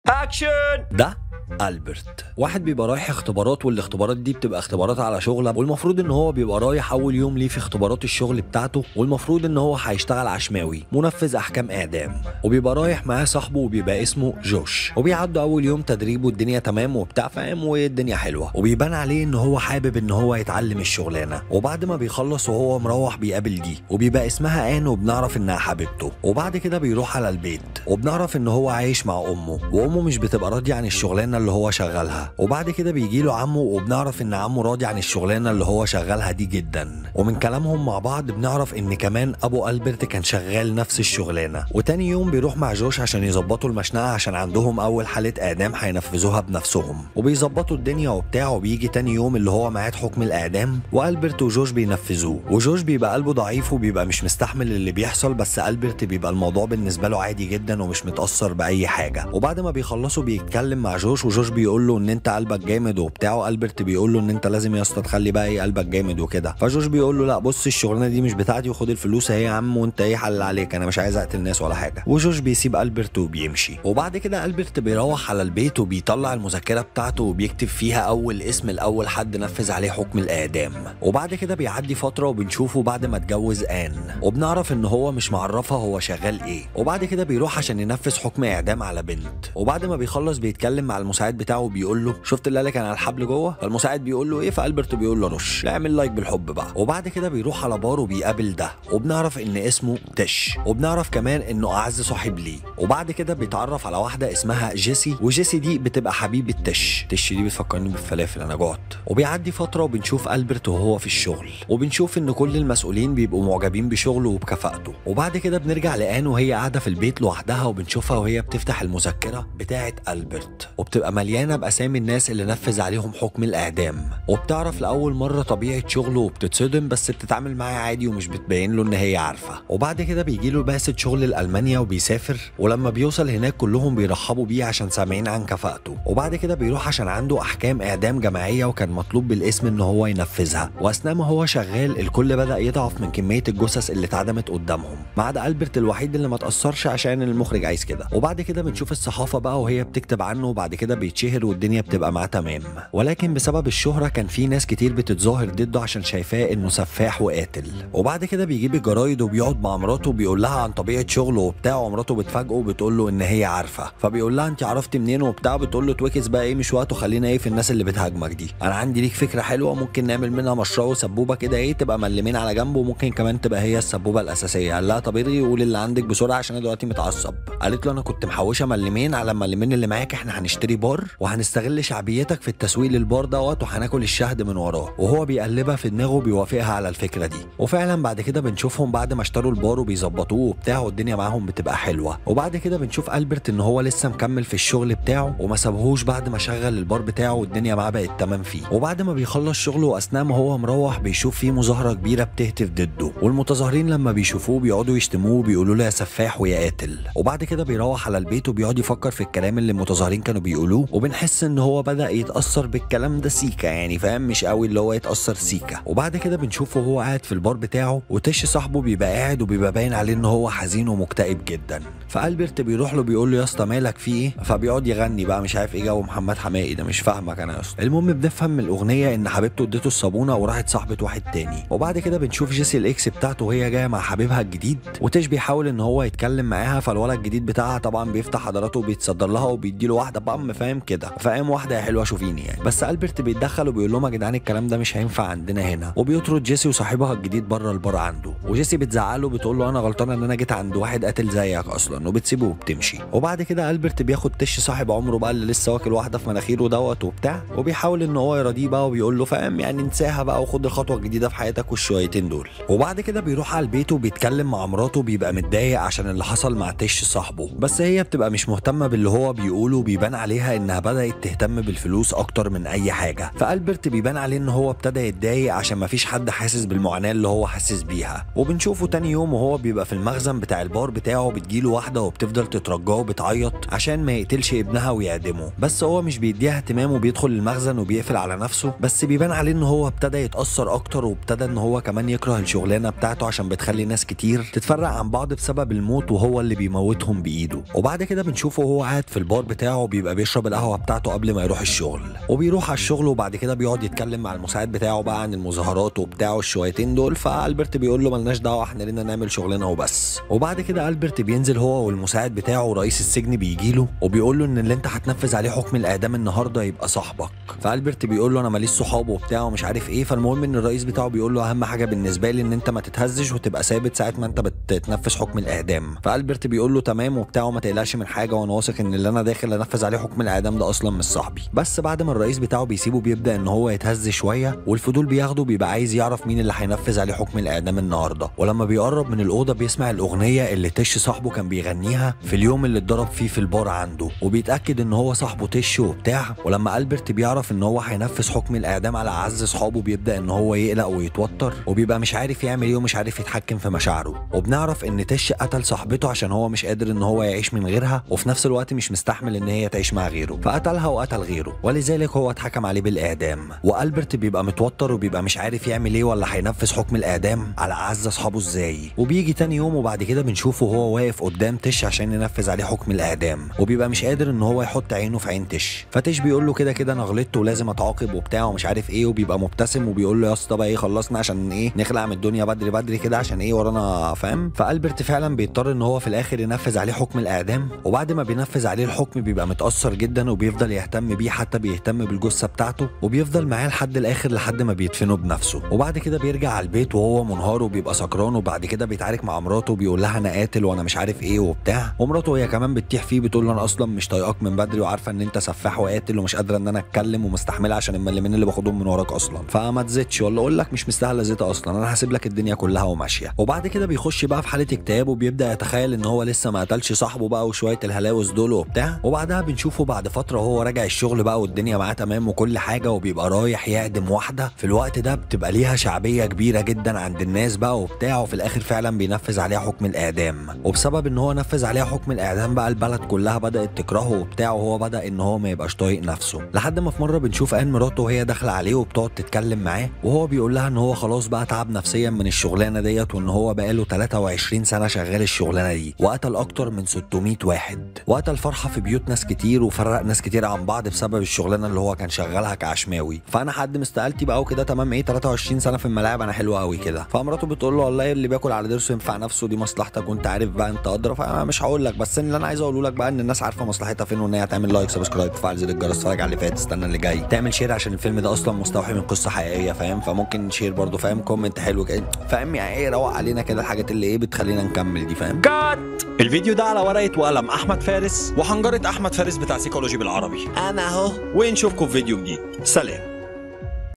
اكشن ده ألبرت واحد بيبقى رايح اختبارات والاختبارات دي بتبقى اختبارات على شغله والمفروض ان هو بيبقى رايح اول يوم ليه في اختبارات الشغل بتاعته والمفروض ان هو هيشتغل عشماوي منفذ احكام اعدام وبيبقى رايح معاه صاحبه وبيبقى اسمه جوش وبيعدوا اول يوم تدريب والدنيا تمام وبتاع فاهم والدنيا حلوه وبيبان عليه ان هو حابب ان هو يتعلم الشغلانه وبعد ما بيخلص وهو مروح بيقابل دي وبيبقى اسمها ان وبنعرف انها حبيبته وبعد كده بيروح على البيت وبنعرف ان هو عايش مع امه وامه مش بتبقى راضيه عن الشغلانه اللي هو شغالها وبعد كده بيجي له عمه وبنعرف ان عمه راضي عن الشغلانه اللي هو شغالها دي جدا ومن كلامهم مع بعض بنعرف ان كمان ابو البرت كان شغال نفس الشغلانه وتاني يوم بيروح مع جوش عشان يظبطوا المشنقه عشان عندهم اول حاله اعدام هينفذوها بنفسهم وبيظبطوا الدنيا وبتاع وبيجي تاني يوم اللي هو ميعاد حكم الاعدام والبرت وجوش بينفذوه وجوش بيبقى قلبه ضعيف وبيبقى مش مستحمل اللي بيحصل بس البرت بيبقى الموضوع بالنسبه له عادي جدا ومش متاثر باي حاجه وبعد ما بيخلصوا بيتكلم مع جوش وجوش بيقول له ان انت قلبك جامد وبتاع البرت بيقول له ان انت لازم يا اسطى تخلي بقى ايه قلبك جامد وكده فجوش بيقول له لا بص الشغلانه دي مش بتاعتي وخد الفلوس اهي يا عم وانت ايه حل عليك انا مش عايز اقتل ناس ولا حاجه وجوش بيسيب البرت وبيمشي وبعد كده البرت بيروح على البيت وبيطلع المذكره بتاعته وبيكتب فيها اول اسم الاول حد نفذ عليه حكم الاعدام وبعد كده بيعدي فتره وبنشوفه بعد ما اتجوز ان وبنعرف ان هو مش معرفها هو شغال ايه وبعد كده بيروح عشان ينفذ حكم اعدام على بنت وبعد ما بيخلص بيتكلم مع المساعد بتاعه وبيقول له شفت اللي قالك على الحبل جوه فالمساعد بيقول له ايه فالبرت بيقول له رش اعمل لايك بالحب بقى وبعد كده بيروح على بار وبيقابل ده وبنعرف ان اسمه تش وبنعرف كمان انه اعز صاحب ليه وبعد كده بيتعرف على واحده اسمها جيسي وجيسي دي بتبقى حبيبه تش تش دي بتفكرني بالفلافل انا جعت وبيعدي فتره وبنشوف البرت وهو في الشغل وبنشوف ان كل المسؤولين بيبقوا معجبين بشغله وبكفاءته وبعد كده بنرجع لان وهي قاعده في البيت لوحدها وبنشوفها وهي بتفتح المذكره بتاعه البرت وبتبقى مليانه باسامي الناس اللي نفذ عليهم حكم الاعدام وبتعرف لاول مره طبيعه شغله وبتتصدم بس بتتعامل معاه عادي ومش بتبين له ان هي عارفه وبعد كده بيجي له بعثه شغل لالمانيا وبيسافر ولما بيوصل هناك كلهم بيرحبوا بيه عشان سامعين عن كفاءته وبعد كده بيروح عشان عنده احكام اعدام جماعيه وكان مطلوب بالاسم ان هو ينفذها واثناء ما هو شغال الكل بدا يضعف من كميه الجثث اللي اتعدمت قدامهم ما عدا البرت الوحيد اللي ما تاثرش عشان المخرج عايز كده وبعد كده بنشوف الصحافه بقى وهي بتكتب عنه وبعد كده بيتشهر والدنيا بتبقى معاه تمام ولكن بسبب الشهره كان في ناس كتير بتتظاهر ضده عشان شايفاه انه سفاح وقاتل وبعد كده بيجيب الجرايد وبيقعد مع مراته وبيقول لها عن طبيعه شغله وبتاع ومراته بتفاجئه وبتقول له ان هي عارفه فبيقول لها انت عرفتي منين وبتاع بتقول له تويكس بقى ايه مش وقته خلينا ايه في الناس اللي بتهاجمك دي انا عندي ليك فكره حلوه ممكن نعمل منها مشروع وسبوبه كده ايه تبقى ملمين على جنب وممكن كمان تبقى هي السبوبه الاساسيه قال لها طب ارغي قول اللي عندك بسرعه عشان انا دلوقتي متعصب قالت له انا كنت محوشه ملمين على الملمين اللي معاك احنا هنشتري بار وهنستغل شعبيتك في التسويق للبار دوت وهناكل الشهد من وراه وهو بيقلبها في دماغه بيوافقها على الفكره دي وفعلا بعد كده بنشوفهم بعد ما اشتروا البار وبيظبطوه وبتاع والدنيا معاهم بتبقى حلوه وبعد كده بنشوف البرت ان هو لسه مكمل في الشغل بتاعه وما سابهوش بعد ما شغل البار بتاعه والدنيا معاه بقت تمام فيه وبعد ما بيخلص شغله واثناء ما هو مروح بيشوف فيه مظاهره كبيره بتهتف ضده والمتظاهرين لما بيشوفوه بيقعدوا يشتموه وبيقولوا له يا سفاح ويا قاتل وبعد كده بيروح على البيت وبيقعد يفكر في الكلام اللي المتظاهرين كانوا بيقولوه وبنحس ان هو بدا يتاثر بالكلام ده سيكا يعني فاهم مش قوي اللي هو يتاثر سيكا وبعد كده بنشوفه وهو قاعد في البار بتاعه وتش صاحبه بيبقى قاعد وبيبقى باين عليه ان هو حزين ومكتئب جدا فالبرت بيروح له بيقول له يا اسطى مالك في ايه فبيقعد يغني بقى مش عارف ايه جو محمد حماقي ده مش فاهمك انا يا اسطى المهم بنفهم من الاغنيه ان حبيبته اديته الصابونه وراحت صاحبه واحد تاني وبعد كده بنشوف جيسي الاكس بتاعته وهي جايه مع حبيبها الجديد وتش بيحاول ان هو يتكلم معاها فالولد الجديد بتاعها طبعا بيفتح حضراته وبيتصدر لها وبيديله واحده بام فاهم كده فاهم واحده يا حلوه شوفيني يعني بس البرت بيتدخل وبيقول لهم يا جدعان الكلام ده مش هينفع عندنا هنا وبيطرد جيسي وصاحبها الجديد بره البار عنده وجيسي بتزعله بتقول له انا غلطانه ان انا جيت عند واحد قاتل زيك اصلا وبتسيبه وبتمشي وبعد كده البرت بياخد تش صاحب عمره بقى اللي لسه واكل واحده في مناخيره دوت وبتاع وبيحاول ان هو يراضيه بقى وبيقول له فاهم يعني انساها بقى وخد الخطوه الجديده في حياتك والشويتين دول وبعد كده بيروح على البيت وبيتكلم مع مراته بيبقى متضايق عشان اللي حصل مع تش صاحبه بس هي بتبقى مش مهتمه باللي هو بيقوله وبيبان عليها عليها انها بدات تهتم بالفلوس اكتر من اي حاجه فالبرت بيبان عليه ان هو ابتدى يتضايق عشان مفيش حد حاسس بالمعاناه اللي هو حاسس بيها وبنشوفه تاني يوم وهو بيبقى في المخزن بتاع البار بتاعه بتجيله واحده وبتفضل تترجاه وبتعيط عشان ما يقتلش ابنها ويعدمه بس هو مش بيديها اهتمام وبيدخل المخزن وبيقفل على نفسه بس بيبان عليه ان هو ابتدى يتاثر اكتر وابتدى ان هو كمان يكره الشغلانه بتاعته عشان بتخلي ناس كتير تتفرق عن بعض بسبب الموت وهو اللي بيموتهم بايده وبعد كده بنشوفه وهو قاعد في البار بتاعه بيبقى بيشرب القهوه بتاعته قبل ما يروح الشغل وبيروح على الشغل وبعد كده بيقعد يتكلم مع المساعد بتاعه بقى عن المظاهرات وبتاعه الشويتين دول فالبرت بيقول له ملناش دعوه احنا لينا نعمل شغلنا وبس وبعد كده البرت بينزل هو والمساعد بتاعه ورئيس السجن بيجي له وبيقول له ان اللي انت هتنفذ عليه حكم الاعدام النهارده يبقى صاحبك فالبرت بيقول له انا ماليش صحاب وبتاع ومش عارف ايه فالمهم ان الرئيس بتاعه بيقول له اهم حاجه بالنسبه لي ان انت ما تتهزش وتبقى ثابت ساعه ما انت بتنفذ حكم الاعدام فالبرت بيقول له تمام وبتاع وما تقلقش من حاجه وانا واثق ان اللي انا داخل انفذ عليه حكم الاعدام ده اصلا مش صاحبي بس بعد ما الرئيس بتاعه بيسيبه بيبدا ان هو يتهز شويه والفضول بياخده بيبقى عايز يعرف مين اللي هينفذ عليه حكم الاعدام النهارده ولما بيقرب من الاوضه بيسمع الاغنيه اللي تش صاحبه كان بيغنيها في اليوم اللي اتضرب فيه في البار عنده وبيتاكد ان هو صاحبه تش وبتاع ولما البرت بيعرف ان هو هينفذ حكم الاعدام على اعز صحابه بيبدا ان هو يقلق ويتوتر وبيبقى مش عارف يعمل ايه ومش عارف يتحكم في مشاعره وبنعرف ان تش قتل صاحبته عشان هو مش قادر ان هو يعيش من غيرها وفي نفس الوقت مش مستحمل ان هي تعيش مع غيره فقتلها وقتل غيره ولذلك هو اتحكم عليه بالاعدام والبرت بيبقى متوتر وبيبقى مش عارف يعمل ايه ولا هينفذ حكم الاعدام على اعز اصحابه ازاي وبيجي تاني يوم وبعد كده بنشوفه وهو واقف قدام تش عشان ينفذ عليه حكم الاعدام وبيبقى مش قادر ان هو يحط عينه في عين تش فتش بيقول له كده كده انا غلطت ولازم اتعاقب وبتاع ومش عارف ايه وبيبقى مبتسم وبيقول له يا اسطى بقى ايه خلصنا عشان ايه نخلع من الدنيا بدري بدري كده عشان ايه ورانا فاهم فالبرت فعلا بيضطر ان هو في الاخر ينفذ عليه حكم الاعدام وبعد ما بينفذ عليه الحكم بيبقى متاثر جدا وبيفضل يهتم بيه حتى بيهتم بالجثه بتاعته وبيفضل معاه لحد الاخر لحد ما بيدفنه بنفسه وبعد كده بيرجع على البيت وهو منهار وبيبقى سكران وبعد كده بيتعارك مع مراته وبيقول لها انا قاتل وانا مش عارف ايه وبتاع ومراته هي كمان بتتيح فيه بتقول له انا اصلا مش طايقاك من بدري وعارفه ان انت سفاح وقاتل ومش قادره ان انا اتكلم ومستحمله عشان الملمين اللي باخدهم من وراك اصلا فما تزيدش ولا اقول لك مش مستاهله زيتها اصلا انا هسيب لك الدنيا كلها وماشيه وبعد كده بيخش بقى في حاله اكتئاب وبيبدا يتخيل ان هو لسه ما قتلش صاحبه بقى وشويه الهلاوس دول وبتاع وبعدها بنشوفه بعد فتره وهو راجع الشغل بقى والدنيا معاه تمام وكل حاجه وبيبقى رايح يعدم واحده في الوقت ده بتبقى ليها شعبيه كبيره جدا عند الناس بقى وبتاع وفي الاخر فعلا بينفذ عليها حكم الاعدام وبسبب ان هو نفذ عليها حكم الاعدام بقى البلد كلها بدات تكرهه وبتاع وهو بدا ان هو ما يبقاش طايق نفسه لحد ما في مره بنشوف ان مراته وهي داخله عليه وبتقعد تتكلم معاه وهو بيقول لها ان هو خلاص بقى تعب نفسيا من الشغلانه ديت وان هو بقاله 23 سنه شغال الشغلانه دي وقتل اكتر من 600 واحد وقتل فرحه في بيوت ناس كتير وفرق ناس كتير عن بعض بسبب الشغلانه اللي هو كان شغالها كعشماوي فانا حد مستقالتي بقى وكده تمام ايه 23 سنه في الملاعب انا حلو قوي كده فمراته بتقول له والله اللي بياكل على ضرسه ينفع نفسه دي مصلحتك وانت عارف بقى انت ادرى فانا مش هقول لك بس اللي انا عايز اقوله لك بقى ان الناس عارفه مصلحتها فين وان هي تعمل لايك سبسكرايب تفعل زر الجرس تتفرج على اللي فات استنى اللي جاي تعمل شير عشان الفيلم ده اصلا مستوحي من قصه حقيقيه فاهم فممكن شير برضه فاهم كومنت حلو كده فاهم يعني ايه روق علينا كده الحاجات اللي ايه بتخلينا نكمل دي فاهم كات الفيديو ده على ورقه وقلم احمد فارس وحنجره احمد فارس بتاع سيكولوجي بالعربي انا اهو ونشوفكم في فيديو جديد سلام